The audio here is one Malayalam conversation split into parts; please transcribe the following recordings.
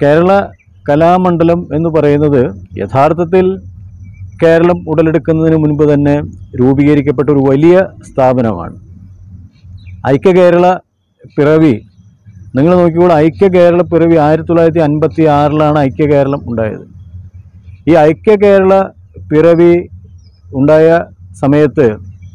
കേരള കലാമണ്ഡലം എന്ന് പറയുന്നത് യഥാർത്ഥത്തിൽ കേരളം ഉടലെടുക്കുന്നതിന് മുൻപ് തന്നെ രൂപീകരിക്കപ്പെട്ട ഒരു വലിയ സ്ഥാപനമാണ് ഐക്യ കേരള പിറവി നിങ്ങൾ നോക്കിക്കോളൂ ഐക്യ കേരള പിറവി ആയിരത്തി തൊള്ളായിരത്തി അൻപത്തി ആറിലാണ് ഐക്യ കേരളം ഉണ്ടായത് ഈ ഐക്യ കേരള പിറവി ഉണ്ടായ സമയത്ത്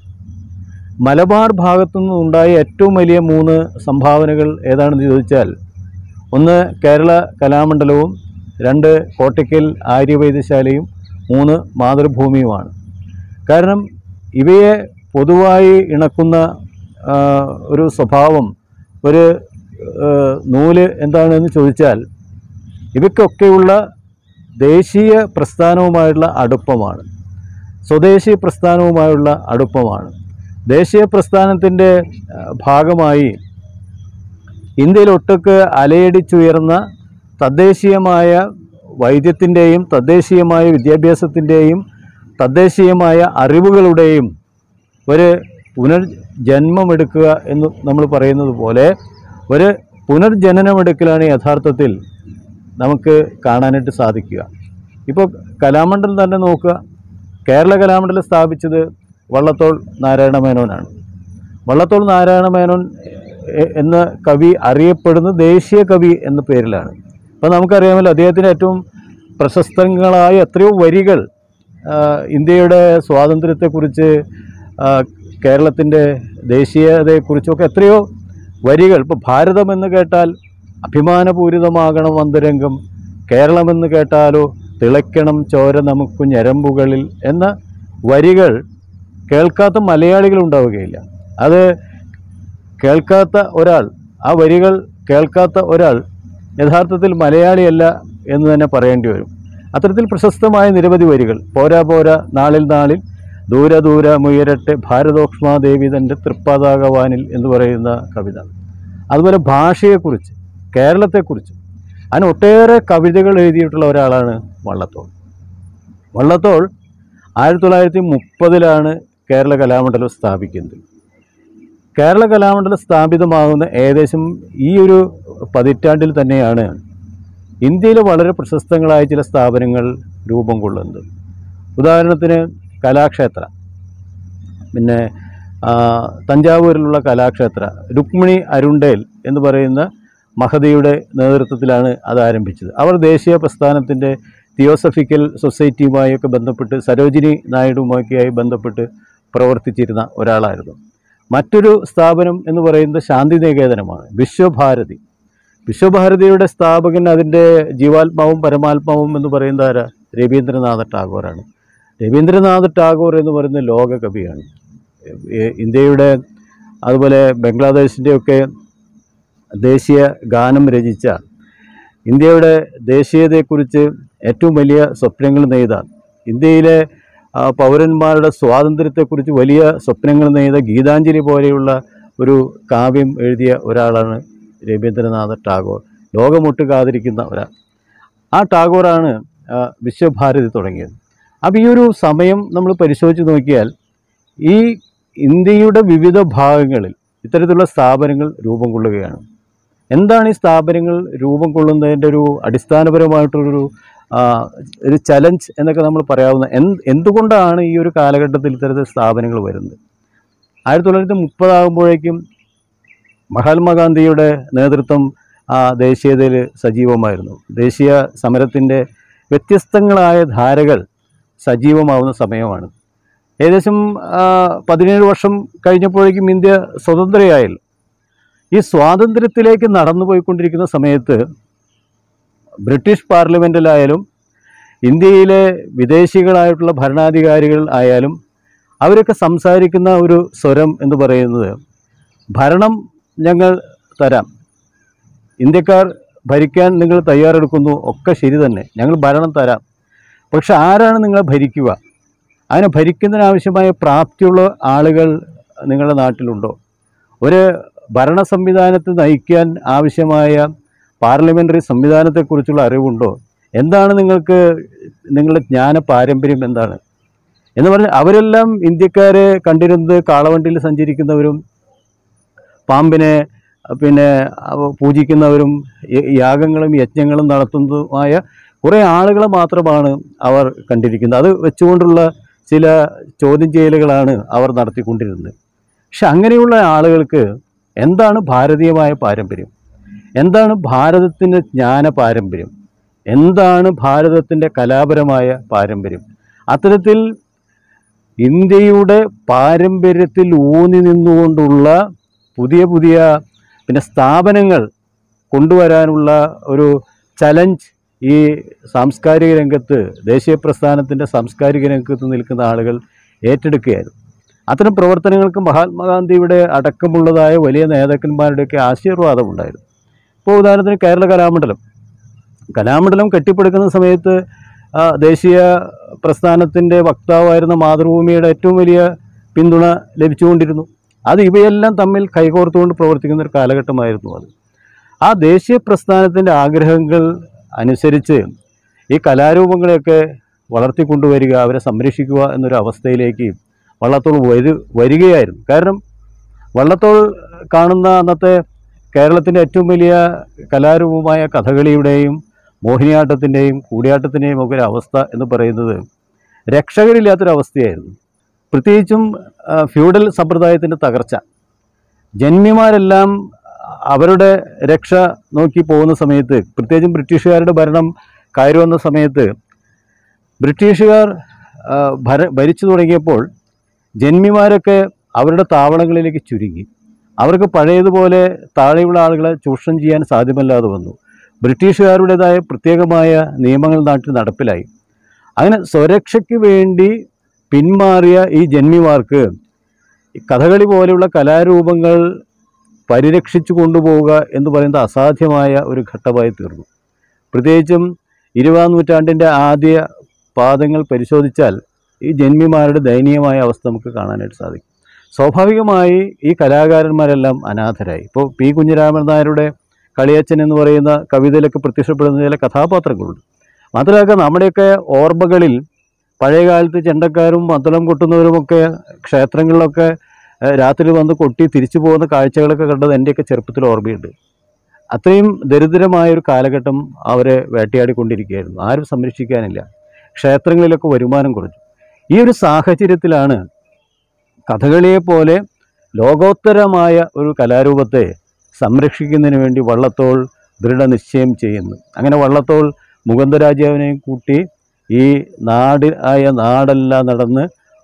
മലബാർ ഭാഗത്തു നിന്നുണ്ടായ ഏറ്റവും വലിയ മൂന്ന് സംഭാവനകൾ ഏതാണെന്ന് ചോദിച്ചാൽ ഒന്ന് കേരള കലാമണ്ഡലവും രണ്ട് കോട്ടയ്ക്കൽ ആര്യവൈദ്യശാലയും മൂന്ന് മാതൃഭൂമിയുമാണ് കാരണം ഇവയെ പൊതുവായി ഇണക്കുന്ന ആ, ഒരു സ്വഭാവം ഒരു ആ, നൂല് എന്താണെന്ന് ചോദിച്ചാൽ ഇവയ്ക്കൊക്കെയുള്ള ദേശീയ പ്രസ്ഥാനവുമായുള്ള അടുപ്പമാണ് സ്വദേശി പ്രസ്ഥാനവുമായുള്ള അടുപ്പമാണ് ദേശീയ പ്രസ്ഥാനത്തിൻ്റെ ആ, ഭാഗമായി ഇന്ത്യയിലൊട്ടൊക്കെ അലയടിച്ചുയർന്ന തദ്ദേശീയമായ വൈദ്യത്തിൻ്റെയും തദ്ദേശീയമായ വിദ്യാഭ്യാസത്തിൻ്റെയും തദ്ദേശീയമായ അറിവുകളുടെയും ഒരു പുനർജന്മമെടുക്കുക എന്ന് നമ്മൾ പറയുന്നത് പോലെ ഒരു പുനർജനനമെടുക്കലാണ് യഥാർത്ഥത്തിൽ നമുക്ക് കാണാനായിട്ട് സാധിക്കുക ഇപ്പോൾ കലാമണ്ഡലം തന്നെ നോക്കുക കേരള കലാമണ്ഡലം സ്ഥാപിച്ചത് വള്ളത്തോൾ നാരായണ മേനോനാണ് വള്ളത്തോൾ നാരായണ മേനോൻ എ- എന്ന കവി അറിയപ്പെടുന്നത് ദേശീയ കവി എന്ന പേരിലാണ് അപ്പോൾ നമുക്കറിയാമല്ലോ അദ്ദേഹത്തിൻ്റെ ഏറ്റവും പ്രശസ്തങ്ങളായ എത്രയോ വരികൾ ആ, ഇന്ത്യയുടെ സ്വാതന്ത്ര്യത്തെക്കുറിച്ച് ആ, കേരളത്തിൻ്റെ ദേശീയതയെക്കുറിച്ചൊക്കെ എത്രയോ വരികൾ ഇപ്പോൾ ഭാരതം എന്ന് കേട്ടാൽ അഭിമാനപൂരിതമാകണം അന്തരംഗം കേരളമെന്ന് കേട്ടാലോ തിളയ്ക്കണം ചോര നമുക്ക് ഞരമ്പുകളിൽ എന്ന വരികൾ കേൾക്കാത്ത മലയാളികൾ ഉണ്ടാവുകയില്ല അത് കേൾക്കാത്ത ഒരാൾ ആ വരികൾ കേൾക്കാത്ത ഒരാൾ യഥാർത്ഥത്തിൽ മലയാളിയല്ല എന്ന് തന്നെ പറയേണ്ടി വരും അത്തരത്തിൽ പ്രശസ്തമായ നിരവധി വരികൾ പോരാ പോരാ നാളിൽ നാളിൽ ദൂര ദൂര മുയരട്ടെ ഭാരതോക്ഷ്മാദേവി തൻ്റെ തൃപ്പാതാകവാനിൽ എന്ന് പറയുന്ന കവിത അതുപോലെ ഭാഷയെക്കുറിച്ച് കേരളത്തെക്കുറിച്ച് അതിന് ഒട്ടേറെ കവിതകൾ എഴുതിയിട്ടുള്ള ഒരാളാണ് വള്ളത്തോൾ വള്ളത്തോൾ ആയിരത്തി തൊള്ളായിരത്തി മുപ്പതിലാണ് കേരള കലാമണ്ഡലം സ്ഥാപിക്കുന്നത് കേരള കലാമണ്ഡലം സ്ഥാപിതമാകുന്ന ഏകദേശം ഈ ഒരു പതിറ്റാണ്ടിൽ തന്നെയാണ് ഇന്ത്യയിലെ വളരെ പ്രശസ്തങ്ങളായ ചില സ്ഥാപനങ്ങൾ രൂപം കൊള്ളുന്നത് ഉദാഹരണത്തിന് കലാക്ഷേത്ര പിന്നെ ആ, തഞ്ചാവൂരിലുള്ള കലാക്ഷേത്ര രുക്മിണി അരുണ്ടേൽ എന്ന് പറയുന്ന മഹതിയുടെ നേതൃത്വത്തിലാണ് അത് ആരംഭിച്ചത് അവർ ദേശീയ പ്രസ്ഥാനത്തിൻ്റെ തിയോസഫിക്കൽ സൊസൈറ്റിയുമായൊക്കെ ബന്ധപ്പെട്ട് സരോജിനി നായിഡുമായൊക്കെയായി ബന്ധപ്പെട്ട് പ്രവർത്തിച്ചിരുന്ന ഒരാളായിരുന്നു മറ്റൊരു സ്ഥാപനം എന്ന് പറയുന്നത് ശാന്തിനികേതനമാണ് വിശ്വഭാരതി വിശ്വഭാരതിയുടെ സ്ഥാപകൻ അതിൻ്റെ ജീവാത്മാവും പരമാത്മാവും എന്ന് പറയുന്നത് ആരാ രവീന്ദ്രനാഥ ടാഗോറാണ് രവീന്ദ്രനാഥ ടാഗോർ എന്ന് പറയുന്ന ലോക കവിയാണ് ഏ- ഇന്ത്യയുടെ അതുപോലെ ബംഗ്ലാദേശിൻ്റെയൊക്കെ ദേശീയ ഗാനം രചിച്ച ഇന്ത്യയുടെ ദേശീയതയെക്കുറിച്ച് ഏറ്റവും വലിയ സ്വപ്നങ്ങൾ നെയ്ത ഇന്ത്യയിലെ ആ, പൗരന്മാരുടെ സ്വാതന്ത്ര്യത്തെക്കുറിച്ച് വലിയ സ്വപ്നങ്ങൾ നെയ്ത ഗീതാഞ്ജലി പോലെയുള്ള ഒരു കാവ്യം എഴുതിയ ഒരാളാണ് രവീന്ദ്രനാഥ ടാഗോർ ലോകമൊട്ട് കാതിരിക്കുന്ന ഒരാൾ ആ ടാഗോറാണ് ആ, വിശ്വഭാരതി തുടങ്ങിയത് അപ്പോൾ ഈ ഒരു സമയം നമ്മൾ പരിശോധിച്ച് നോക്കിയാൽ ഈ ഇന്ത്യയുടെ വിവിധ ഭാഗങ്ങളിൽ ഇത്തരത്തിലുള്ള സ്ഥാപനങ്ങൾ രൂപം കൊള്ളുകയാണ് എന്താണ് ഈ സ്ഥാപനങ്ങൾ രൂപം കൊള്ളുന്നതിൻ്റെ ഒരു അടിസ്ഥാനപരമായിട്ടൊരു ആ, ഒരു ചലഞ്ച് എന്നൊക്കെ നമ്മൾ പറയാവുന്ന എന്ത് എന്തുകൊണ്ടാണ് ഈ ഒരു കാലഘട്ടത്തിൽ ഇത്തരത്തിൽ സ്ഥാപനങ്ങൾ വരുന്നത് ആയിരത്തി തൊള്ളായിരത്തി മുപ്പതാകുമ്പോഴേക്കും മഹാത്മാഗാന്ധിയുടെ നേതൃത്വം ആ ദേശീയതയിൽ സജീവമായിരുന്നു ദേശീയ സമരത്തിൻ്റെ വ്യത്യസ്തങ്ങളായ ധാരകൾ സജീവമാവുന്ന സമയമാണ് ഏകദേശം ആ, പതിനേഴ് വർഷം കഴിഞ്ഞപ്പോഴേക്കും ഇന്ത്യ സ്വതന്ത്രയായല്ലോ ഈ സ്വാതന്ത്ര്യത്തിലേക്ക് നടന്നു പോയിക്കൊണ്ടിരിക്കുന്ന സമയത്ത് ബ്രിട്ടീഷ് പാർലമെൻറ്റിലായാലും ഇന്ത്യയിലെ വിദേശികളായിട്ടുള്ള ഭരണാധികാരികൾ ആയാലും അവരൊക്കെ സംസാരിക്കുന്ന ഒരു സ്വരം എന്ന് പറയുന്നത് ഭരണം ഞങ്ങൾ തരാം ഇന്ത്യക്കാർ ഭരിക്കാൻ നിങ്ങൾ തയ്യാറെടുക്കുന്നു ഒക്കെ ശരി തന്നെ ഞങ്ങൾ ഭരണം തരാം പക്ഷെ ആരാണ് നിങ്ങളെ ഭരിക്കുക അതിനെ ഭരിക്കുന്നതിനാവശ്യമായ പ്രാപ്തിയുള്ള ആളുകൾ നിങ്ങളുടെ നാട്ടിലുണ്ടോ ഒരു ഭരണ സംവിധാനത്തെ നയിക്കാൻ ആവശ്യമായ പാർലമെൻ്ററി സംവിധാനത്തെക്കുറിച്ചുള്ള അറിവുണ്ടോ എന്താണ് നിങ്ങൾക്ക് നിങ്ങളുടെ ജ്ഞാന പാരമ്പര്യം എന്താണ് എന്ന് പറഞ്ഞാൽ അവരെല്ലാം ഇന്ത്യക്കാരെ കണ്ടിരുന്നത് കാളവണ്ടിയിൽ സഞ്ചരിക്കുന്നവരും പാമ്പിനെ പിന്നെ അവ പൂജിക്കുന്നവരും യ- യാഗങ്ങളും യജ്ഞങ്ങളും നടത്തുന്നതുമായ കുറേ ആളുകളെ മാത്രമാണ് അവർ കണ്ടിരിക്കുന്നത് അത് വെച്ചുകൊണ്ടുള്ള ചില ചോദ്യം ചെയ്യലുകളാണ് അവർ നടത്തിക്കൊണ്ടിരുന്നത് പക്ഷെ അങ്ങനെയുള്ള ആളുകൾക്ക് എന്താണ് ഭാരതീയമായ പാരമ്പര്യം എന്താണ് ഭാരതത്തിൻ്റെ ജ്ഞാന പാരമ്പര്യം എന്താണ് ഭാരതത്തിൻ്റെ കലാപരമായ പാരമ്പര്യം അത്തരത്തിൽ ഇന്ത്യയുടെ പാരമ്പര്യത്തിൽ ഊന്നി നിന്നുകൊണ്ടുള്ള പുതിയ പുതിയ പിന്നെ സ്ഥാപനങ്ങൾ കൊണ്ടുവരാനുള്ള ഒരു ചലഞ്ച് ഈ സാംസ്കാരിക രംഗത്ത് ദേശീയ പ്രസ്ഥാനത്തിൻ്റെ സാംസ്കാരിക രംഗത്ത് നിൽക്കുന്ന ആളുകൾ ഏറ്റെടുക്കുകയായിരുന്നു അത്തരം പ്രവർത്തനങ്ങൾക്ക് മഹാത്മാഗാന്ധിയുടെ അടക്കമുള്ളതായ വലിയ നേതാക്കന്മാരുടെയൊക്കെ ആശീർവാദമുണ്ടായിരുന്നു ഇപ്പോൾ ഉദാഹരണത്തിന് കേരള കലാമണ്ഡലം കലാമണ്ഡലം കെട്ടിപ്പടുക്കുന്ന സമയത്ത് ആ, ദേശീയ പ്രസ്ഥാനത്തിൻ്റെ വക്താവായിരുന്ന മാതൃഭൂമിയുടെ ഏറ്റവും വലിയ പിന്തുണ ലഭിച്ചുകൊണ്ടിരുന്നു അത് ഇവയെല്ലാം തമ്മിൽ കൈകോർത്തുകൊണ്ട് പ്രവർത്തിക്കുന്ന ഒരു കാലഘട്ടമായിരുന്നു അത് ആ ദേശീയ പ്രസ്ഥാനത്തിൻ്റെ ആഗ്രഹങ്ങൾ അനുസരിച്ച് ഈ കലാരൂപങ്ങളെയൊക്കെ വളർത്തിക്കൊണ്ടുവരിക അവരെ സംരക്ഷിക്കുക എന്നൊരു അവസ്ഥയിലേക്ക് വള്ളത്തോൾ വരു വരികയായിരുന്നു കാരണം വള്ളത്തോൾ കാണുന്ന അന്നത്തെ കേരളത്തിൻ്റെ ഏറ്റവും വലിയ കലാരൂപമായ കഥകളിയുടെയും മോഹിനിയാട്ടത്തിൻ്റെയും കൂടിയാട്ടത്തിൻ്റെയും ഒക്കെ ഒരു അവസ്ഥ എന്ന് പറയുന്നത് രക്ഷകരില്ലാത്തൊരവസ്ഥയായിരുന്നു പ്രത്യേകിച്ചും ആ, ഫ്യൂഡൽ സമ്പ്രദായത്തിൻ്റെ തകർച്ച ജന്മിമാരെല്ലാം അവരുടെ രക്ഷ നോക്കി പോകുന്ന സമയത്ത് പ്രത്യേകിച്ചും ബ്രിട്ടീഷുകാരുടെ ഭരണം കയറി വന്ന സമയത്ത് ബ്രിട്ടീഷുകാർ ആ, ഭര ഭരിച്ചു തുടങ്ങിയപ്പോൾ ജന്മിമാരൊക്കെ അവരുടെ താവളങ്ങളിലേക്ക് ചുരുങ്ങി അവർക്ക് പഴയതുപോലെ താഴെയുള്ള ആളുകളെ ചൂഷണം ചെയ്യാൻ സാധ്യമല്ലാതെ വന്നു ബ്രിട്ടീഷുകാരുടേതായ പ്രത്യേകമായ നിയമങ്ങൾ നാട്ടിൽ നടപ്പിലായി അങ്ങനെ സ്വരക്ഷയ്ക്ക് വേണ്ടി പിന്മാറിയ ഈ ജന്മിമാർക്ക് ഈ കഥകളി പോലെയുള്ള കലാരൂപങ്ങൾ പരിരക്ഷിച്ചു കൊണ്ടുപോവുക എന്ന് പറയുന്നത് അസാധ്യമായ ഒരു ഘട്ടമായി തീർന്നു പ്രത്യേകിച്ചും ഇരുപതാം നൂറ്റാണ്ടിൻ്റെ ആദ്യ പാദങ്ങൾ പരിശോധിച്ചാൽ ഈ ജന്മിമാരുടെ ദയനീയമായ അവസ്ഥ നമുക്ക് കാണാനായിട്ട് സാധിക്കും സ്വാഭാവികമായി ഈ കലാകാരന്മാരെല്ലാം അനാഥരായി ഇപ്പോൾ പി കുഞ്ഞിരാമൻ നായരുടെ കളിയച്ചൻ എന്ന് പറയുന്ന കവിതയിലൊക്കെ പ്രത്യക്ഷപ്പെടുന്ന ചില കഥാപാത്രങ്ങളുണ്ട് മാത്രമല്ല നമ്മുടെയൊക്കെ ഓർമ്മകളിൽ പഴയ കാലത്ത് ചെണ്ടക്കാരും മദ്ദളം കൊട്ടുന്നവരുമൊക്കെ ക്ഷേത്രങ്ങളിലൊക്കെ ഏഹ്, രാത്രി വന്ന് കൊട്ടി തിരിച്ചു പോകുന്ന കാഴ്ചകളൊക്കെ കണ്ടത് എൻ്റെയൊക്കെ ചെറുപ്പത്തിൽ ഓർമ്മയുണ്ട് അത്രയും ദരിദ്രമായ ഒരു കാലഘട്ടം അവരെ വേട്ടയാടിക്കൊണ്ടിരിക്കുകയായിരുന്നു ആരും സംരക്ഷിക്കാനില്ല ക്ഷേത്രങ്ങളിലൊക്കെ വരുമാനം കുറഞ്ഞു ഈ ഒരു സാഹചര്യത്തിലാണ് കഥകളിയെ പോലെ ലോകോത്തരമായ ഒരു കലാരൂപത്തെ സംരക്ഷിക്കുന്നതിന് വേണ്ടി വള്ളത്തോൾ ദൃഢനിശ്ചയം ചെയ്യുന്നു അങ്ങനെ വള്ളത്തോൾ മുകുന്ദരാജാവിനെയും കൂട്ടി ഈ നാട് ആയ നാടെല്ലാം നടന്ന്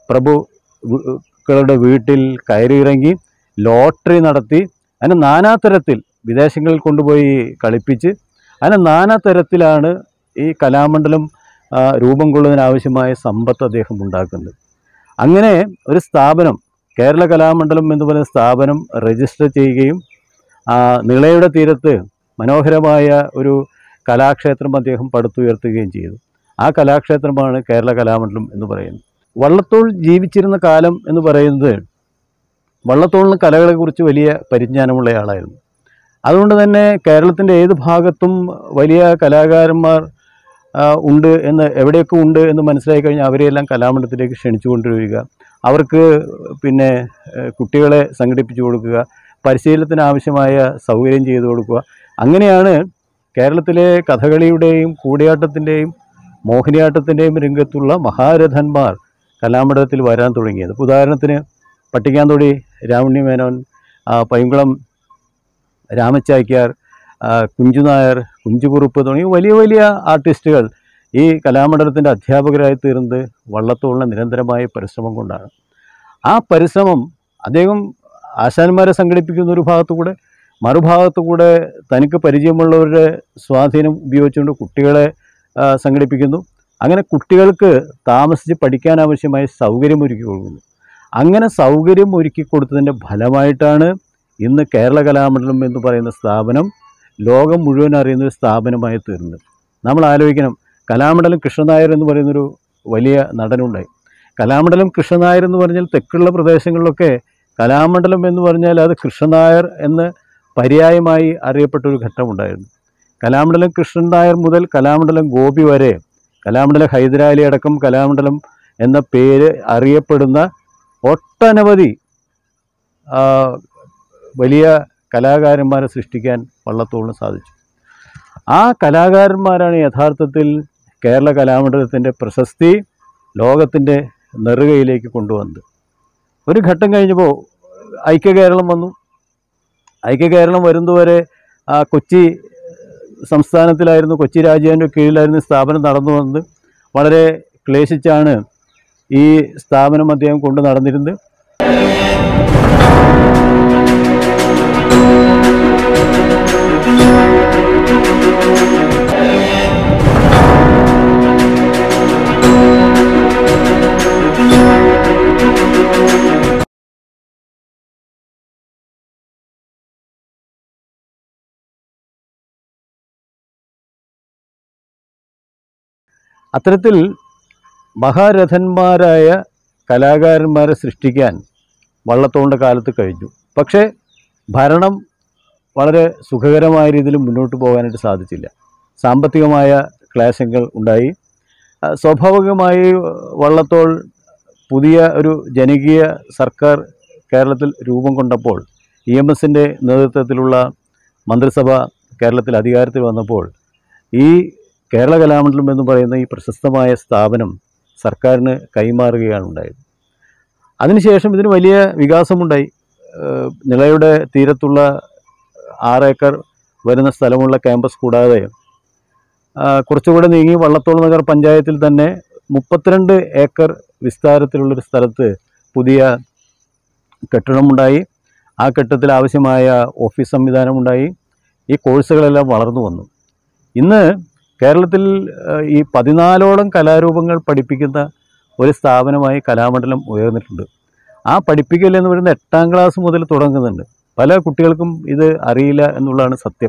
പ്രഭുക്കളുടെ വീട്ടിൽ കയറിയിറങ്ങി ലോട്ടറി നടത്തി അങ്ങനെ നാനാതരത്തിൽ വിദേശങ്ങളിൽ കൊണ്ടുപോയി കളിപ്പിച്ച് അങ്ങനെ നാനാതരത്തിലാണ് ഈ കലാമണ്ഡലം ആ, രൂപം കൊള്ളുന്നതിനാവശ്യമായ സമ്പത്ത് അദ്ദേഹം ഉണ്ടാക്കുന്നത് അങ്ങനെ ഒരു സ്ഥാപനം കേരള കലാമണ്ഡലം എന്ന് പറയുന്ന സ്ഥാപനം രജിസ്റ്റർ ചെയ്യുകയും ആ, നിളയുടെ തീരത്ത് മനോഹരമായ ഒരു കലാക്ഷേത്രം അദ്ദേഹം പടുത്തുയർത്തുകയും ചെയ്തു ആ കലാക്ഷേത്രമാണ് കേരള കലാമണ്ഡലം എന്ന് പറയുന്നത് വള്ളത്തോൾ ജീവിച്ചിരുന്ന കാലം എന്ന് പറയുന്നത് വള്ളത്തോളിന് കലകളെക്കുറിച്ച് വലിയ പരിജ്ഞാനമുള്ള ആളായിരുന്നു അതുകൊണ്ട് തന്നെ കേരളത്തിൻ്റെ ഏത് ഭാഗത്തും വലിയ കലാകാരന്മാർ ആ, ഉണ്ട് എന്ന് എവിടെയൊക്കെ ഉണ്ട് എന്ന് മനസ്സിലായി കഴിഞ്ഞാൽ അവരെയെല്ലാം കലാമണ്ഡലത്തിലേക്ക് ക്ഷണിച്ചു കൊണ്ടുവരിക അവർക്ക് പിന്നെ ഏഹ്, കുട്ടികളെ സംഘടിപ്പിച്ചു കൊടുക്കുക പരിശീലനത്തിന് ആവശ്യമായ സൗകര്യം ചെയ്തു കൊടുക്കുക അങ്ങനെയാണ് കേരളത്തിലെ കഥകളിയുടെയും കൂടിയാട്ടത്തിൻ്റെയും മോഹിനിയാട്ടത്തിൻ്റെയും രംഗത്തുള്ള മഹാരഥന്മാർ കലാമണ്ഡലത്തിൽ വരാൻ തുടങ്ങിയത് ഇപ്പോൾ ഉദാഹരണത്തിന് പട്ടിക്കാന്തൊടി രാമണ്ണി മേനോൻ ആ, പൈങ്കുളം രാമച്ചാക്യാർ ആ, കുഞ്ചുനായർ കുഞ്ചുകുറുപ്പ് തുടങ്ങിയ വലിയ വലിയ ആർട്ടിസ്റ്റുകൾ ഈ കലാമണ്ഡലത്തിൻ്റെ അധ്യാപകരായി തീർന്നത് വള്ളത്തോളിൻ്റെ നിരന്തരമായ പരിശ്രമം കൊണ്ടാണ് ആ പരിശ്രമം അദ്ദേഹം ആശാന്മാരെ സംഘടിപ്പിക്കുന്ന ഒരു ഭാഗത്തു കൂടെ മറുഭാഗത്തു കൂടെ തനിക്ക് പരിചയമുള്ളവരുടെ സ്വാധീനം ഉപയോഗിച്ചുകൊണ്ട് കുട്ടികളെ ആ, സംഘടിപ്പിക്കുന്നു അങ്ങനെ കുട്ടികൾക്ക് താമസിച്ച് പഠിക്കാൻ ആവശ്യമായ സൗകര്യം ഒരുക്കി കൊടുക്കുന്നു അങ്ങനെ സൗകര്യം ഒരുക്കി കൊടുത്തതിൻ്റെ ഫലമായിട്ടാണ് ഇന്ന് കേരള കലാമണ്ഡലം എന്ന് പറയുന്ന സ്ഥാപനം ലോകം മുഴുവൻ അറിയുന്ന ഒരു സ്ഥാപനമായി തീർന്നത് നമ്മൾ ആലോചിക്കണം കലാമണ്ഡലം കൃഷ്ണനായർ എന്ന് പറയുന്നൊരു വലിയ നടനുണ്ടായി കലാമണ്ഡലം കൃഷ്ണനായർ എന്ന് പറഞ്ഞാൽ തെക്കുള്ള പ്രദേശങ്ങളിലൊക്കെ കലാമണ്ഡലം എന്ന് പറഞ്ഞാൽ അത് കൃഷ്ണനായർ എന്ന് പര്യായമായി അറിയപ്പെട്ട ഒരു ഘട്ടമുണ്ടായിരുന്നു കലാമണ്ഡലം കൃഷ്ണൻ നായർ മുതൽ കലാമണ്ഡലം ഗോപി വരെ കലാമണ്ഡലം ഹൈദരാലി അടക്കം കലാമണ്ഡലം എന്ന പേര് അറിയപ്പെടുന്ന ഒട്ടനവധി ആ, വലിയ കലാകാരന്മാരെ സൃഷ്ടിക്കാൻ വള്ളത്തോളിന് സാധിച്ചു ആ കലാകാരന്മാരാണ് യഥാർത്ഥത്തിൽ കേരള കലാമണ്ഡലത്തിൻ്റെ പ്രശസ്തി ലോകത്തിൻ്റെ നെറുകയിലേക്ക് കൊണ്ടുവന്നത് ഒരു ഘട്ടം കഴിഞ്ഞപ്പോൾ ഐക്യ കേരളം വന്നു ഐക്യ കേരളം വരുന്നതുവരെ ആ കൊച്ചി സംസ്ഥാനത്തിലായിരുന്നു കൊച്ചി രാജ്യാവിൻ്റെ കീഴിലായിരുന്നു ഈ സ്ഥാപനം നടന്നു വന്നത് വളരെ ക്ലേശിച്ചാണ് ഈ സ്ഥാപനം അദ്ദേഹം കൊണ്ട് നടന്നിരുന്നത് അത്തരത്തിൽ മഹാരഥന്മാരായ കലാകാരന്മാരെ സൃഷ്ടിക്കാൻ വള്ളത്തോളിൻ്റെ കാലത്ത് കഴിഞ്ഞു പക്ഷേ ഭരണം വളരെ സുഖകരമായ രീതിയിൽ മുന്നോട്ട് പോകാനായിട്ട് സാധിച്ചില്ല സാമ്പത്തികമായ ക്ലേശങ്ങൾ ഉണ്ടായി ആ, സ്വാഭാവികമായി വള്ളത്തോൾ പുതിയ ഒരു ജനകീയ സർക്കാർ കേരളത്തിൽ രൂപം കൊണ്ടപ്പോൾ ഇ എം എസിൻ്റെ നേതൃത്വത്തിലുള്ള മന്ത്രിസഭ കേരളത്തിൽ അധികാരത്തിൽ വന്നപ്പോൾ ഈ കേരള കലാമണ്ഡലം എന്ന് പറയുന്ന ഈ പ്രശസ്തമായ സ്ഥാപനം സർക്കാരിന് കൈമാറുകയാണ് ഉണ്ടായത് അതിനുശേഷം ഇതിന് വലിയ വികാസമുണ്ടായി ഏഹ് നിളയുടെ തീരത്തുള്ള ആറേക്കർ വരുന്ന സ്ഥലമുള്ള ക്യാമ്പസ് കൂടാതെ ആ, കുറച്ചുകൂടെ നീങ്ങി വള്ളത്തോൾ നഗർ പഞ്ചായത്തിൽ തന്നെ മുപ്പത്തിരണ്ട് ഏക്കർ വിസ്താരത്തിലുള്ളൊരു സ്ഥലത്ത് പുതിയ കെട്ടിടമുണ്ടായി ആ കെട്ടിടത്തിൽ ആവശ്യമായ ഓഫീസ് സംവിധാനമുണ്ടായി ഈ കോഴ്സുകളെല്ലാം വളർന്നു വന്നു ഇന്ന് കേരളത്തിൽ ഏഹ്, ഈ പതിനാലോളം കലാരൂപങ്ങൾ പഠിപ്പിക്കുന്ന ഒരു സ്ഥാപനമായി കലാമണ്ഡലം ഉയർന്നിട്ടുണ്ട് ആ പഠിപ്പിക്കൽ എന്ന് പറയുന്നത് എട്ടാം ക്ലാസ് മുതൽ തുടങ്ങുന്നുണ്ട് പല കുട്ടികൾക്കും ഇത് അറിയില്ല എന്നുള്ളതാണ് സത്യം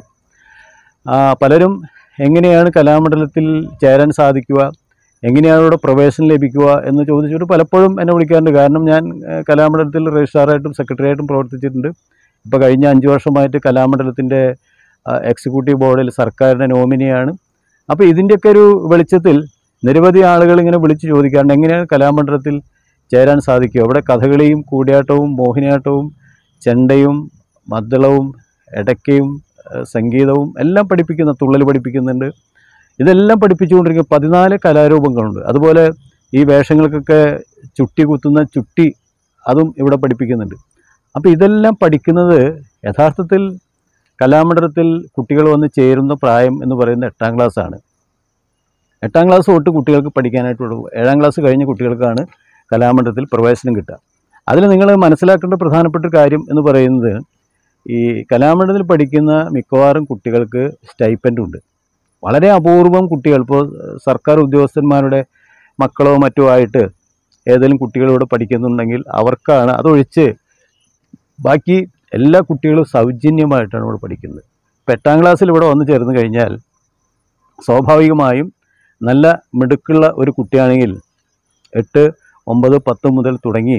ആ, പലരും എങ്ങനെയാണ് കലാമണ്ഡലത്തിൽ ചേരാൻ സാധിക്കുക എങ്ങനെയാണ് ഇവിടെ പ്രവേശനം ലഭിക്കുക എന്ന് ചോദിച്ചിട്ട് പലപ്പോഴും എന്നെ വിളിക്കാറുണ്ട് കാരണം ഞാൻ ഏഹ്, കലാമണ്ഡലത്തിൽ രജിസ്ട്രാറായിട്ടും സെക്രട്ടറി ആയിട്ടും പ്രവർത്തിച്ചിട്ടുണ്ട് ഇപ്പോൾ കഴിഞ്ഞ അഞ്ച് വർഷമായിട്ട് കലാമണ്ഡലത്തിൻ്റെ എക്സിക്യൂട്ടീവ് ബോർഡിൽ സർക്കാരിൻ്റെ നോമിനിയാണ് അപ്പോൾ ഇതിൻ്റെയൊക്കെ ഒരു വെളിച്ചത്തിൽ നിരവധി ആളുകൾ ഇങ്ങനെ വിളിച്ച് ചോദിക്കാറുണ്ട് എങ്ങനെയാണ് കലാമണ്ഡലത്തിൽ ചേരാൻ സാധിക്കുക ഇവിടെ കഥകളിയും കൂടിയാട്ടവും മോഹിനിയാട്ടവും ചെണ്ടയും മദ്ദളവും എടക്കയും ഏഹ് സംഗീതവും എല്ലാം പഠിപ്പിക്കുന്ന തുള്ളൽ പഠിപ്പിക്കുന്നുണ്ട് ഇതെല്ലാം പഠിപ്പിച്ചുകൊണ്ടിരിക്കുന്ന പതിനാല് കലാരൂപങ്ങളുണ്ട് അതുപോലെ ഈ വേഷങ്ങൾക്കൊക്കെ ചുട്ടി കുത്തുന്ന ചുട്ടി അതും ഇവിടെ പഠിപ്പിക്കുന്നുണ്ട് അപ്പോൾ ഇതെല്ലാം പഠിക്കുന്നത് യഥാർത്ഥത്തിൽ കലാമണ്ഡലത്തിൽ കുട്ടികൾ വന്ന് ചേരുന്ന പ്രായം എന്ന് പറയുന്നത് എട്ടാം ക്ലാസ്സാണ് എട്ടാം ക്ലാസ് തൊട്ട് കുട്ടികൾക്ക് പഠിക്കാനായിട്ടുള്ളൂ ഏഴാം ക്ലാസ് കഴിഞ്ഞ കുട്ടികൾക്കാണ് കലാമണ്ഡലത്തിൽ പ്രവേശനം കിട്ടുക അതിൽ നിങ്ങൾ മനസ്സിലാക്കേണ്ട പ്രധാനപ്പെട്ട ഒരു കാര്യം എന്ന് പറയുന്നത് ഈ കലാമണ്ഡലത്തിൽ പഠിക്കുന്ന മിക്കവാറും കുട്ടികൾക്ക് സ്റ്റൈപ്പൻ്റ് ഉണ്ട് വളരെ അപൂർവം കുട്ടികൾ ഇപ്പോൾ സർക്കാർ ഉദ്യോഗസ്ഥന്മാരുടെ മക്കളോ മറ്റോ ആയിട്ട് ഏതെങ്കിലും കുട്ടികൾ ഇവിടെ പഠിക്കുന്നുണ്ടെങ്കിൽ അവർക്കാണ് അതൊഴിച്ച് ബാക്കി എല്ലാ കുട്ടികളും സൗജന്യമായിട്ടാണ് ഇവിടെ പഠിക്കുന്നത് ഇപ്പം എട്ടാം ക്ലാസ്സിൽ ഇവിടെ വന്നു ചേർന്ന് കഴിഞ്ഞാൽ സ്വാഭാവികമായും നല്ല മിടുക്കുള്ള ഒരു കുട്ടിയാണെങ്കിൽ എട്ട് ഒമ്പത് പത്ത് മുതൽ തുടങ്ങി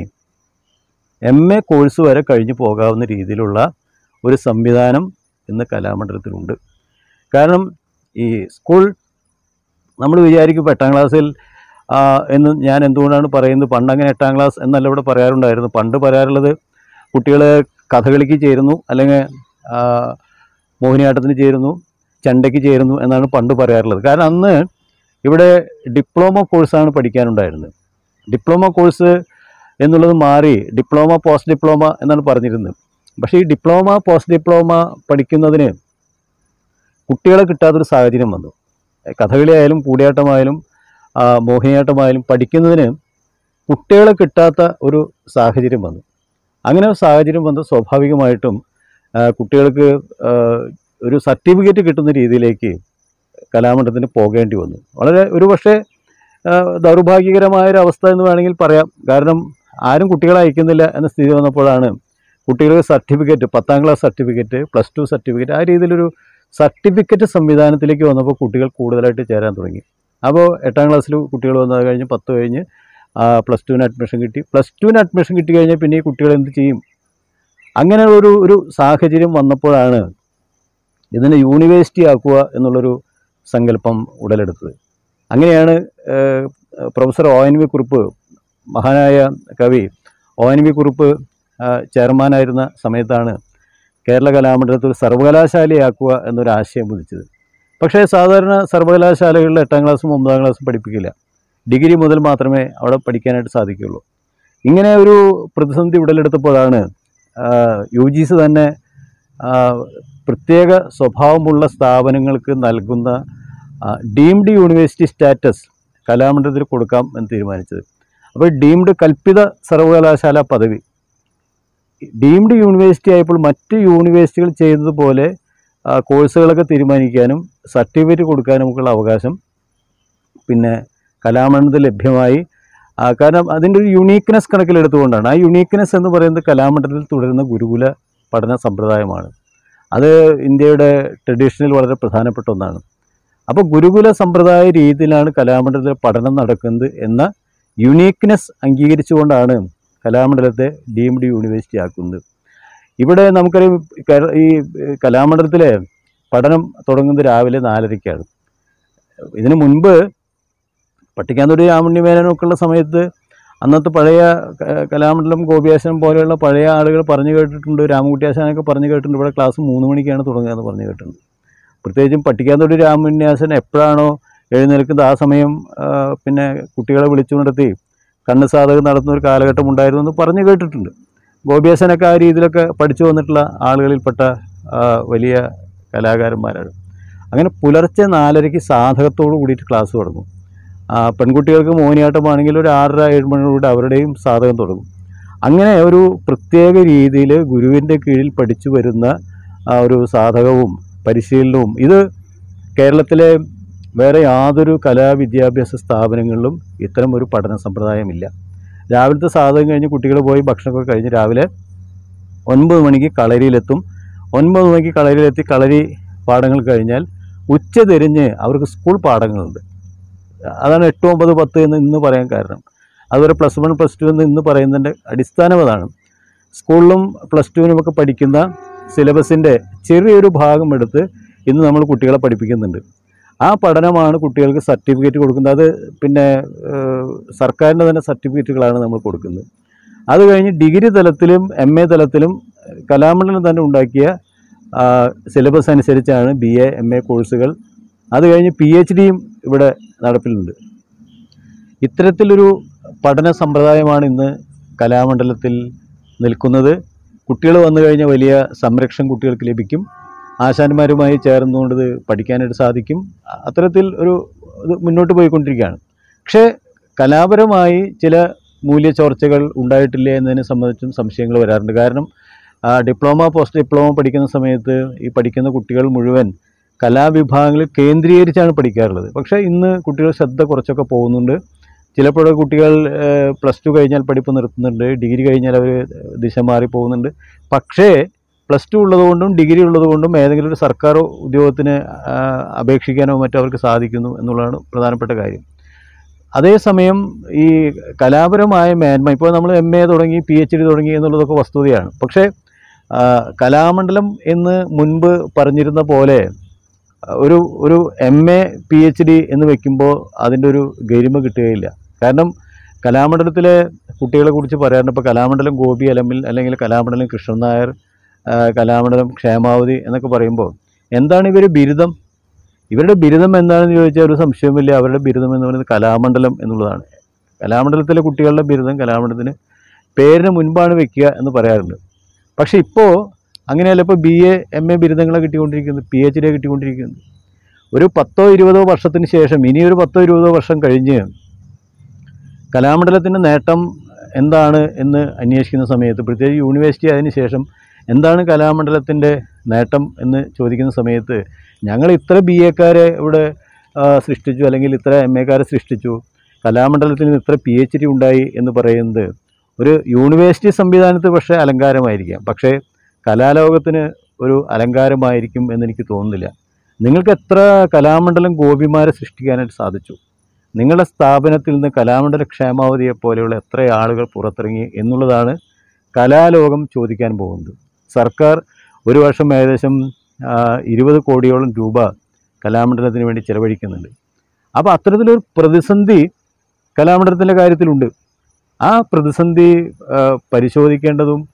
എം എ കോഴ്സ് വരെ കഴിഞ്ഞു പോകാവുന്ന രീതിയിലുള്ള ഒരു സംവിധാനം ഇന്ന് കലാമണ്ഡലത്തിലുണ്ട് കാരണം ഈ സ്കൂൾ നമ്മൾ വിചാരിക്കും ഇപ്പം എട്ടാം ക്ലാസ്സിൽ ആ, എന്ന് ഞാൻ എന്തുകൊണ്ടാണ് പറയുന്നത് പണ്ട് അങ്ങനെ എട്ടാം ക്ലാസ് എന്നല്ല ഇവിടെ പറയാറുണ്ടായിരുന്നു പണ്ട് പറയാറുള്ളത് കുട്ടികൾ കഥകളിക്ക് ചേരുന്നു അല്ലെങ്കിൽ ആ, മോഹിനിയാട്ടത്തിന് ചേരുന്നു ചെണ്ടയ്ക്ക് ചേരുന്നു എന്നാണ് പണ്ട് പറയാറുള്ളത് കാരണം അന്ന് ഇവിടെ ഡിപ്ലോമ കോഴ്സാണ് പഠിക്കാനുണ്ടായിരുന്നത് ഡിപ്ലോമ കോഴ്സ് എന്നുള്ളത് മാറി ഡിപ്ലോമ പോസ്റ്റ് ഡിപ്ലോമ എന്നാണ് പറഞ്ഞിരുന്നത് പക്ഷേ ഈ ഡിപ്ലോമ പോസ്റ്റ് ഡിപ്ലോമ പഠിക്കുന്നതിന് കുട്ടികളെ കിട്ടാത്തൊരു സാഹചര്യം വന്നു കഥകളി ആയാലും കൂടിയാട്ടമായാലും ആ, മോഹിനിയാട്ടമായാലും പഠിക്കുന്നതിന് കുട്ടികളെ കിട്ടാത്ത ഒരു സാഹചര്യം വന്നു അങ്ങനെ ഒരു സാഹചര്യം വന്ന് സ്വാഭാവികമായിട്ടും ആ, കുട്ടികൾക്ക് ആ, ഒരു സർട്ടിഫിക്കറ്റ് കിട്ടുന്ന രീതിയിലേക്ക് കലാമണ്ഡലത്തിന് പോകേണ്ടി വന്നു വളരെ ഒരു പക്ഷേ ആ, ദൗർഭാഗ്യകരമായ ഒരു അവസ്ഥ എന്ന് വേണമെങ്കിൽ പറയാം കാരണം ആരും കുട്ടികളെ അയക്കുന്നില്ല എന്ന സ്ഥിതി വന്നപ്പോഴാണ് കുട്ടികൾക്ക് സർട്ടിഫിക്കറ്റ് പത്താം class certificate plus two certificate ആ രീതിയിലൊരു സർട്ടിഫിക്കറ്റ് സംവിധാനത്തിലേക്ക് വന്നപ്പോൾ കുട്ടികൾ കൂടുതലായിട്ട് ചേരാൻ തുടങ്ങി അപ്പോൾ എട്ടാം ക്ലാസ്സിൽ കുട്ടികൾ വന്നത് കഴിഞ്ഞ് പത്ത് കഴിഞ്ഞ് പ്ലസ് ടുവിന് അഡ്മിഷൻ കിട്ടി പ്ലസ് ടുവിന് അഡ്മിഷൻ കിട്ടി കഴിഞ്ഞാൽ പിന്നെ ഈ കുട്ടികൾ എന്ത് ചെയ്യും അങ്ങനെ ഒരു ഒരു സാഹചര്യം വന്നപ്പോഴാണ് ഇതിനെ യൂണിവേഴ്സിറ്റി ആക്കുക എന്നുള്ളൊരു സങ്കല്പം ഉടലെടുത്തത് അങ്ങനെയാണ് ഏഹ്, professor O N V Kurup മഹാനായ കവി ഒ എൻ വി കുറുപ്പ് ആ, ചെയർമാനായിരുന്ന സമയത്താണ് കേരള കലാമണ്ഡലത്തിൽ ഒരു സർവകലാശാലയാക്കുക എന്നൊരു ആശയം ഉദിച്ചത് പക്ഷേ സാധാരണ സർവകലാശാലകളിൽ എട്ടാം ക്ലാസ്സും ഒമ്പതാം ക്ലാസ്സും പഠിപ്പിക്കില്ല ഡിഗ്രി മുതൽ മാത്രമേ അവിടെ പഠിക്കാനായിട്ട് സാധിക്കുകയുള്ളൂ ഇങ്ങനെ ഒരു പ്രതിസന്ധി ഉടലെടുത്തപ്പോഴാണ് യു ജി സി തന്നെ ആ, പ്രത്യേക സ്വഭാവമുള്ള സ്ഥാപനങ്ങൾക്ക് നൽകുന്ന ഡീംഡ് യൂണിവേഴ്സിറ്റി സ്റ്റാറ്റസ് കലാമണ്ഡലത്തിൽ കൊടുക്കാം എന്ന് തീരുമാനിച്ചത് അപ്പോൾ ഡീംഡ് കൽപ്പിത സർവകലാശാല പദവി ഡീംഡ് യൂണിവേഴ്സിറ്റി ആയപ്പോൾ മറ്റ് യൂണിവേഴ്സിറ്റികൾ ചെയ്യുന്നത് പോലെ ആ, കോഴ്സുകളൊക്കെ തീരുമാനിക്കാനും സർട്ടിഫിക്കറ്റ് കൊടുക്കാനുമൊക്കെയുള്ള അവകാശം പിന്നെ കലാമണ്ഡലത്തിൽ ലഭ്യമായി ആ, കാരണം അതിൻ്റെ ഒരു യുണീക്ക്നെസ് കണക്കിലെടുത്തുകൊണ്ടാണ് ആ യുണീക്ക്നെസ് എന്ന് പറയുന്നത് കലാമണ്ഡലത്തിൽ തുടരുന്ന ഗുരുകുല പഠന സമ്പ്രദായമാണ് അത് ഇന്ത്യയുടെ ട്രഡീഷണൽ വളരെ പ്രധാനപ്പെട്ട ഒന്നാണ് അപ്പോൾ ഗുരുകുല സമ്പ്രദായ രീതിയിലാണ് കലാമണ്ഡലത്തിൽ പഠനം നടക്കുന്നത് എന്ന യുണീക്ക്നെസ് അംഗീകരിച്ചുകൊണ്ടാണ് കലാമണ്ഡലത്തെ ഡീംഡ് യൂണിവേഴ്സിറ്റി ആക്കുന്നത് ഇവിടെ നമുക്കറിയാം കേര- ഈ ഏഹ്, കലാമണ്ഡലത്തിലെ പഠനം തുടങ്ങുന്നത് രാവിലെ നാലരയ്ക്കാണ് ഇതിനു മുൻപ് പട്ടിക്കാന്തൊരു രാമണ്യ മേനനൊക്കെ ഉള്ള സമയത്ത് അന്നത്തെ പഴയ ക- കലാമണ്ഡലം ഗോപിയാശനം പോലെയുള്ള പഴയ ആളുകൾ പറഞ്ഞു കേട്ടിട്ടുണ്ട് രാമകുട്ടിയാശാനൊക്കെ പറഞ്ഞു കേട്ടിട്ടുണ്ട് ഇവിടെ ക്ലാസ് മൂന്ന് മണിക്കാണ് തുടങ്ങുക എന്ന് പറഞ്ഞു കേട്ടിട്ടുണ്ട് പ്രത്യേകിച്ചും പട്ടിക്കാന്തൊരു രാമന്യാസൻ എപ്പോഴാണോ എഴുന്നേൽക്കുന്നത് ആ സമയം ആ, പിന്നെ കുട്ടികളെ വിളിച്ചു നടത്തി കണ്ണ് സാധകം നടത്തുന്ന ഒരു കാലഘട്ടം ഉണ്ടായിരുന്നു എന്ന് പറഞ്ഞു കേട്ടിട്ടുണ്ട് ഗോപിയാശനൊക്കെ ആ രീതിയിലൊക്കെ പഠിച്ചു വന്നിട്ടുള്ള ആളുകളിൽപ്പെട്ട ആ, വലിയ കലാകാരന്മാരാണ് അങ്ങനെ പുലർച്ചെ നാലരയ്ക്ക് സാധകത്തോട് കൂടിയിട്ട് ക്ലാസ് തുടങ്ങും ആ, പെൺകുട്ടികൾക്ക് മോഹിനിയാട്ടമാണെങ്കിൽ ഒരു ആറര ഏഴ് മണിയോടെ അവരുടെയും സാധകം തുടങ്ങും അങ്ങനെ ഒരു പ്രത്യേക രീതിയിൽ ഗുരുവിൻ്റെ കീഴിൽ പഠിച്ചു വരുന്ന ആ ഒരു സാധകവും പരിശീലനവും ഇത് കേരളത്തിലെ വേറെ യാതൊരു കലാവിദ്യാഭ്യാസ സ്ഥാപനങ്ങളിലും ഇത്തരം ഒരു പഠന സമ്പ്രദായമില്ല രാവിലത്തെ സാധകം കഴിഞ്ഞ് കുട്ടികൾ പോയി ഭക്ഷണമൊക്കെ കഴിഞ്ഞ് രാവിലെ ഒൻപത് മണിക്ക് കളരിയിലെത്തും ഒൻപത് മണിക്ക് കളരിയിലെത്തി കളരി പാഠങ്ങൾ കഴിഞ്ഞാൽ ഉച്ച തിരിഞ്ഞ് അവർക്ക് സ്കൂൾ പാഠങ്ങളുണ്ട് അതാണ് എട്ട് ഒമ്പത് പത്ത് എന്ന് ഇന്ന് പറയാൻ കാരണം അതുപോലെ പ്ലസ് വൺ പ്ലസ് ടു എന്ന് ഇന്ന് പറയുന്നതിൻ്റെ അടിസ്ഥാനം അതാണ് സ്കൂളിലും പ്ലസ് ടുവിനുമൊക്കെ പഠിക്കുന്ന സിലബസിൻ്റെ ചെറിയൊരു ഭാഗം എടുത്ത് ഇന്ന് നമ്മൾ കുട്ടികളെ പഠിപ്പിക്കുന്നുണ്ട് ആ പഠനമാണ് കുട്ടികൾക്ക് സർട്ടിഫിക്കറ്റ് കൊടുക്കുന്നത് അത് പിന്നെ ഏഹ്, സർക്കാരിൻ്റെ തന്നെ സർട്ടിഫിക്കറ്റുകളാണ് നമ്മൾ കൊടുക്കുന്നത് അത് കഴിഞ്ഞ് ഡിഗ്രി തലത്തിലും എം എ തലത്തിലും കലാമണ്ഡലം തന്നെ ഉണ്ടാക്കിയ സിലബസ് അനുസരിച്ചാണ് ബി എ എം എ കോഴ്സുകൾ അത് കഴിഞ്ഞ് പി എച്ച് ഡിയും ഇവിടെ നടപ്പിലുണ്ട് ഇത്തരത്തിലൊരു പഠന സമ്പ്രദായമാണ് ഇന്ന് കലാമണ്ഡലത്തിൽ നിൽക്കുന്നത് കുട്ടികൾ വന്നു കഴിഞ്ഞാൽ വലിയ സംരക്ഷണം കുട്ടികൾക്ക് ലഭിക്കും ആശാന്മാരുമായി ചേർന്നുകൊണ്ട് ഇത് പഠിക്കാനായിട്ട് സാധിക്കും അ- അത്തരത്തിൽ ഒരു ഇത് മുന്നോട്ട് പോയിക്കൊണ്ടിരിക്കുകയാണ് പക്ഷേ കലാപരമായി ചില മൂല്യച്ചോർച്ചകൾ ഉണ്ടായിട്ടില്ല എന്നതിനെ സംബന്ധിച്ചും സംശയങ്ങൾ വരാറുണ്ട് കാരണം ആ, ഡിപ്ലോമ പോസ്റ്റ് ഡിപ്ലോമ പഠിക്കുന്ന സമയത്ത് ഈ പഠിക്കുന്ന കുട്ടികൾ മുഴുവൻ കലാവിഭാഗങ്ങളിൽ കേന്ദ്രീകരിച്ചാണ് പഠിക്കാറുള്ളത് പക്ഷേ ഇന്ന് കുട്ടികൾ ശ്രദ്ധ കുറച്ചൊക്കെ പോകുന്നുണ്ട് ചിലപ്പോൾ കുട്ടികൾ പ്ലസ് ടു കഴിഞ്ഞാൽ പഠിപ്പ് നിർത്തുന്നുണ്ട് ഡിഗ്രി കഴിഞ്ഞാൽ അവർ ദിശ മാറി പോകുന്നുണ്ട് പക്ഷേ പ്ലസ് ടു ഉള്ളതുകൊണ്ടും ഡിഗ്രി ഉള്ളതുകൊണ്ടും ഏതെങ്കിലും ഒരു സർക്കാർ ഉദ്യോഗത്തിന് ആ, അപേക്ഷിക്കാനോ മറ്റോ അവർക്ക് സാധിക്കുന്നു എന്നുള്ളതാണ് പ്രധാനപ്പെട്ട കാര്യം അതേസമയം ഈ കലാപരമായ മേന്മ ഇപ്പോൾ നമ്മൾ എം എ തുടങ്ങി പി എച്ച് ഡി തുടങ്ങി എന്നുള്ളതൊക്കെ വസ്തുതയാണ് പക്ഷേ ആ, കലാമണ്ഡലം എന്ന് മുൻപ് പറഞ്ഞിരുന്ന പോലെ ആ, ഒരു ഒരു M A P H D എന്ന് വെക്കുമ്പോൾ അതിൻ്റെ ഒരു ഗരിമ കിട്ടുകയില്ല കാരണം കലാമണ്ഡലത്തിലെ കുട്ടികളെ കുറിച്ച് പറയാറുണ്ട് ഇപ്പോൾ കലാമണ്ഡലം ഗോപി അലമിൽ അല്ലെങ്കിൽ കലാമണ്ഡലം കൃഷ്ണൻ നായർ ആ, കലാമണ്ഡലം ക്ഷേമാവതി എന്നൊക്കെ പറയുമ്പോൾ എന്താണ് ഇവർ ബിരുദം ഇവരുടെ ബിരുദം എന്താണെന്ന് ചോദിച്ചാൽ ഒരു സംശയവുമില്ല അവരുടെ ബിരുദം എന്ന് പറയുന്നത് കലാമണ്ഡലം എന്നുള്ളതാണ് കലാമണ്ഡലത്തിലെ കുട്ടികളുടെ ബിരുദം കലാമണ്ഡലത്തിന് പേരിന് മുൻപാണ് വെക്കുക എന്ന് പറയാറുണ്ട് പക്ഷേ ഇപ്പോൾ അങ്ങനെയല്ല ഇപ്പോൾ ബി എ എം എ ബിരുദങ്ങളെ കിട്ടിക്കൊണ്ടിരിക്കുന്നത് പി എച്ച് ഡി കിട്ടിക്കൊണ്ടിരിക്കുന്നത് ഒരു പത്തോ ഇരുപതോ വർഷത്തിന് ശേഷം ഇനിയൊരു പത്തോ ഇരുപതോ വർഷം കഴിഞ്ഞ് കലാമണ്ഡലത്തിൻ്റെ നേട്ടം എന്താണ് എന്ന് അന്വേഷിക്കുന്ന സമയത്ത് പ്രത്യേകിച്ച് യൂണിവേഴ്സിറ്റി അതിന് ശേഷം എന്താണ് കലാമണ്ഡലത്തിൻ്റെ നേട്ടം എന്ന് ചോദിക്കുന്ന സമയത്ത് ഞങ്ങൾ ഇത്ര ബി എക്കാരെ ഇവിടെ ആ, സൃഷ്ടിച്ചു അല്ലെങ്കിൽ ഇത്ര എം എക്കാരെ സൃഷ്ടിച്ചു കലാമണ്ഡലത്തിൽ നിന്ന് ഇത്ര പി എച്ച് ഡി ഉണ്ടായി എന്ന് പറയുന്നത് ഒരു യൂണിവേഴ്സിറ്റി സംവിധാനത്തിൽ പക്ഷേ അലങ്കാരമായിരിക്കാം പക്ഷേ കലാലോകത്തിന് ഒരു അലങ്കാരമായിരിക്കും എന്നെനിക്ക് തോന്നുന്നില്ല നിങ്ങൾക്ക് എത്ര കലാമണ്ഡലം ഗോപിമാരെ സൃഷ്ടിക്കാനായിട്ട് സാധിച്ചു നിങ്ങളുടെ സ്ഥാപനത്തിൽ നിന്ന് കലാമണ്ഡല ക്ഷേമാവതിയെ പോലെയുള്ള എത്ര ആളുകൾ പുറത്തിറങ്ങി എന്നുള്ളതാണ് കലാലോകം ചോദിക്കാൻ പോകുന്നത് സർക്കാർ ഒരു വർഷം ഏകദേശം ആ, ഇരുപത് കോടിയോളം രൂപ കലാമണ്ഡലത്തിന് വേണ്ടി ചിലവഴിക്കുന്നുണ്ട് അപ്പോൾ അത്തരത്തിലൊരു പ്രതിസന്ധി കലാമണ്ഡലത്തിൻ്റെ കാര്യത്തിലുണ്ട് ആ പ്രതിസന്ധി ആ, പരിശോധിക്കേണ്ടതും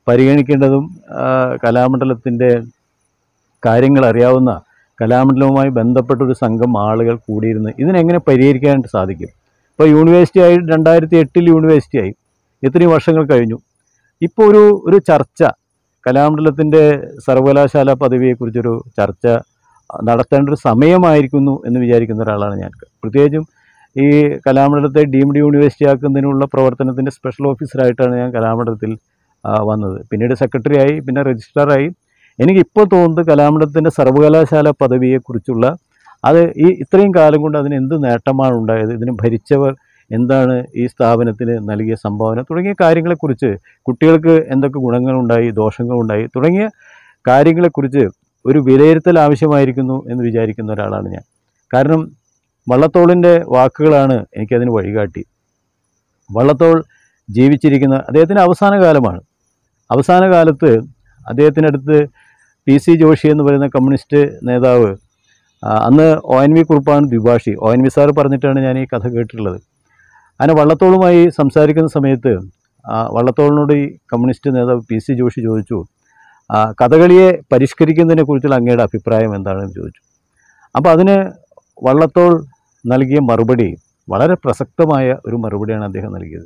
പരിഗണിക്കേണ്ടതും ആ, കലാമണ്ഡലത്തിൻ്റെ കാര്യങ്ങൾ അറിയാവുന്ന കലാമണ്ഡലവുമായി ബന്ധപ്പെട്ട ഒരു സംഘം ആളുകൾ കൂടിയിരുന്ന് ഇതിനെങ്ങനെ പരിഹരിക്കാനായിട്ട് സാധിക്കും ഇപ്പോൾ യൂണിവേഴ്സിറ്റി ആയി രണ്ടായിരത്തി എട്ടിൽ യൂണിവേഴ്സിറ്റി ആയി ഇത്രയും വർഷങ്ങൾ കഴിഞ്ഞു ഇപ്പോൾ ഒരു ഒരു ചർച്ച കലാമണ്ഡലത്തിൻ്റെ സർവകലാശാല പദവിയെക്കുറിച്ചൊരു ചർച്ച നടത്തേണ്ട ഒരു സമയമായിരിക്കുന്നു എന്ന് വിചാരിക്കുന്ന ഒരാളാണ് ഞാൻ പ്രത്യേകിച്ചും ഈ കലാമണ്ഡലത്തെ ഡീംഡ് യൂണിവേഴ്സിറ്റി ആക്കുന്നതിനുള്ള പ്രവർത്തനത്തിൻ്റെ സ്പെഷ്യൽ ഓഫീസറായിട്ടാണ് ഞാൻ കലാമണ്ഡലത്തിൽ ആ, വന്നത് പിന്നീട് സെക്രട്ടറി ആയി പിന്നെ രജിസ്ട്രാറായി എനിക്കിപ്പോൾ തോന്നുന്നത് കലാമണ്ഡലത്തിൻ്റെ സർവകലാശാല പദവിയെക്കുറിച്ചുള്ള അത് ഈ ഇത്രയും കാലം കൊണ്ട് അതിന് എന്ത് നേട്ടമാണ് ഉണ്ടായത് ഇതിന് ഭരിച്ചവർ എന്താണ് ഈ സ്ഥാപനത്തിന് നൽകിയ സംഭാവന തുടങ്ങിയ കാര്യങ്ങളെക്കുറിച്ച് കുട്ടികൾക്ക് എന്തൊക്കെ ഗുണങ്ങളുണ്ടായി ദോഷങ്ങളുണ്ടായി തുടങ്ങിയ കാര്യങ്ങളെക്കുറിച്ച് ഒരു വിലയിരുത്തൽ ആവശ്യമായിരിക്കുന്നു എന്ന് വിചാരിക്കുന്ന ഒരാളാണ് ഞാൻ കാരണം വള്ളത്തോളിൻ്റെ വാക്കുകളാണ് എനിക്കതിന് വഴികാട്ടി വള്ളത്തോൾ ജീവിച്ചിരിക്കുന്ന അദ്ദേഹത്തിൻ്റെ അവസാന കാലമാണ് അവസാന കാലത്ത് അദ്ദേഹത്തിനടുത്ത് പി സി ജോഷി എന്ന് പറയുന്ന കമ്മ്യൂണിസ്റ്റ് നേതാവ് ആ, അന്ന് ഒ എൻ വി കുറുപ്പാണ് ദ്വിഭാഷി ഒ എൻ വി സാർ പറഞ്ഞിട്ടാണ് ഞാൻ ഈ കഥ കേട്ടിട്ടുള്ളത് അങ്ങനെ വള്ളത്തോളുമായി സംസാരിക്കുന്ന സമയത്ത് ആ, വള്ളത്തോളിനോട് ഈ കമ്മ്യൂണിസ്റ്റ് നേതാവ് പി സി ജോഷി ചോദിച്ചു ആ, കഥകളിയെ പരിഷ്കരിക്കുന്നതിനെ കുറിച്ചുള്ള അങ്ങയുടെ അഭിപ്രായം എന്താണെന്ന് ചോദിച്ചു അപ്പോൾ അതിന് വള്ളത്തോൾ നൽകിയ മറുപടി വളരെ പ്രസക്തമായ ഒരു മറുപടിയാണ് അദ്ദേഹം നൽകിയത്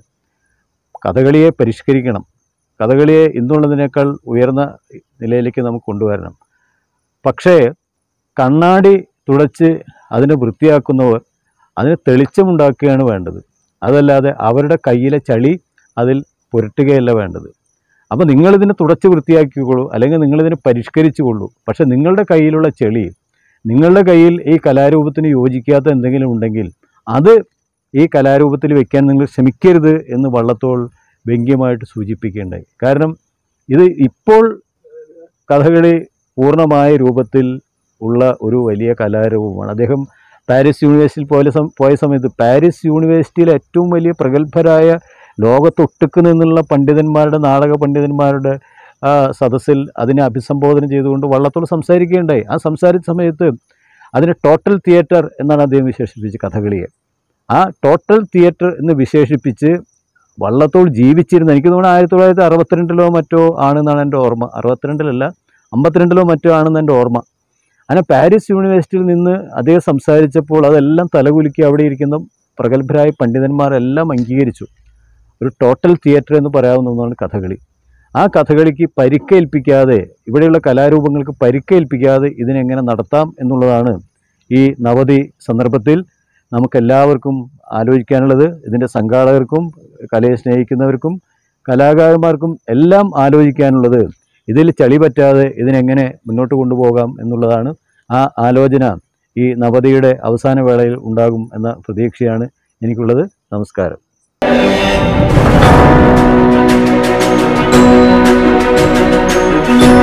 കഥകളിയെ പരിഷ്കരിക്കണം കഥകളിയെ ഇന്നുള്ളതിനേക്കാൾ ഉയർന്ന നിലയിലേക്ക് നമുക്ക് കൊണ്ടുവരണം പക്ഷേ കണ്ണാടി തുടച്ച് അതിനെ വൃത്തിയാക്കുന്നവർ അതിന് തെളിച്ചമുണ്ടാക്കുകയാണ് വേണ്ടത് അതല്ലാതെ അവരുടെ കയ്യിലെ ചളി അതിൽ പുരട്ടുകയല്ല വേണ്ടത് അപ്പോൾ നിങ്ങളിതിനെ തുടച്ച് വൃത്തിയാക്കിക്കൊള്ളൂ അല്ലെങ്കിൽ നിങ്ങളിതിനെ പരിഷ്കരിച്ചുകൊള്ളൂ പക്ഷേ നിങ്ങളുടെ കയ്യിലുള്ള ചെളി നിങ്ങളുടെ കയ്യിൽ ഈ കലാരൂപത്തിന് യോജിക്കാത്ത എന്തെങ്കിലും ഉണ്ടെങ്കിൽ അത് ഈ കലാരൂപത്തിൽ വെക്കാൻ നിങ്ങൾ ശ്രമിക്കരുത് എന്ന് വള്ളത്തോൾ വ്യംഗ്യമായിട്ട് സൂചിപ്പിക്കേണ്ടായി കാരണം ഇത് ഇപ്പോൾ കഥകളി പൂർണ്ണമായ രൂപത്തിൽ ഉള്ള ഒരു വലിയ കലാരൂപമാണ് അദ്ദേഹം പാരീസ് യൂണിവേഴ്സിറ്റിയിൽ പോയ സം പോയ സമയത്ത് പാരീസ് യൂണിവേഴ്സിറ്റിയിലെ ഏറ്റവും വലിയ പ്രഗത്ഭരായ ലോകത്തൊട്ടുക്ക് നിന്നുള്ള പണ്ഡിതന്മാരുടെ നാടക പണ്ഡിതന്മാരുടെ ആ, സദസ്സിൽ അതിനെ അഭിസംബോധന ചെയ്തുകൊണ്ട് വള്ളത്തോൾ സംസാരിക്കുകയുണ്ടായി ആ സംസാരിച്ച സമയത്ത് അതിന് ടോട്ടൽ തിയേറ്റർ എന്നാണ് അദ്ദേഹം വിശേഷിപ്പിച്ച് കഥകളിയെ ആ ടോട്ടൽ തിയേറ്റർ എന്ന് വിശേഷിപ്പിച്ച് വള്ളത്തോൾ ജീവിച്ചിരുന്ന എനിക്ക് തോന്നുന്നു ആയിരത്തി തൊള്ളായിരത്തി അറുപത്തിരണ്ടിലോ മറ്റോ ആണെന്നാണ് എൻ്റെ ഓർമ്മ അറുപത്തിരണ്ടിലല്ല അമ്പത്തിരണ്ടിലോ മറ്റോ ആണെന്ന് എൻ്റെ ഓർമ്മ അങ്ങനെ പാരീസ് യൂണിവേഴ്സിറ്റിയിൽ നിന്ന് അദ്ദേഹം സംസാരിച്ചപ്പോൾ അതെല്ലാം തലകുലുക്കി അവിടെ ഇരിക്കുന്ന പ്രഗത്ഭരായ പണ്ഡിതന്മാരെല്ലാം അംഗീകരിച്ചു ഒരു ടോട്ടൽ തിയേറ്റർ എന്ന് പറയാവുന്ന ഒന്നാണ് കഥകളി ആ കഥകളിക്ക് പരിക്കേൽപ്പിക്കാതെ ഇവിടെയുള്ള കലാരൂപങ്ങൾക്ക് പരിക്കേൽപ്പിക്കാതെ ഇതിനെങ്ങനെ നടത്താം എന്നുള്ളതാണ് ഈ നവതി സന്ദർഭത്തിൽ നമുക്കെല്ലാവർക്കും ആലോചിക്കാനുള്ളത് ഇതിൻ്റെ സംഘാടകർക്കും കലയെ സ്നേഹിക്കുന്നവർക്കും കലാകാരന്മാർക്കും എല്ലാം ആലോചിക്കാനുള്ളത് ഇതിൽ ചളി പറ്റാതെ ഇതിനെങ്ങനെ മുന്നോട്ട് കൊണ്ടുപോകാം എന്നുള്ളതാണ് ആ ആലോചന ഈ നവതിയുടെ അവസാന വേളയിൽ ഉണ്ടാകും എന്ന പ്രതീക്ഷയാണ് എനിക്കുള്ളത് നമസ്കാരം Thank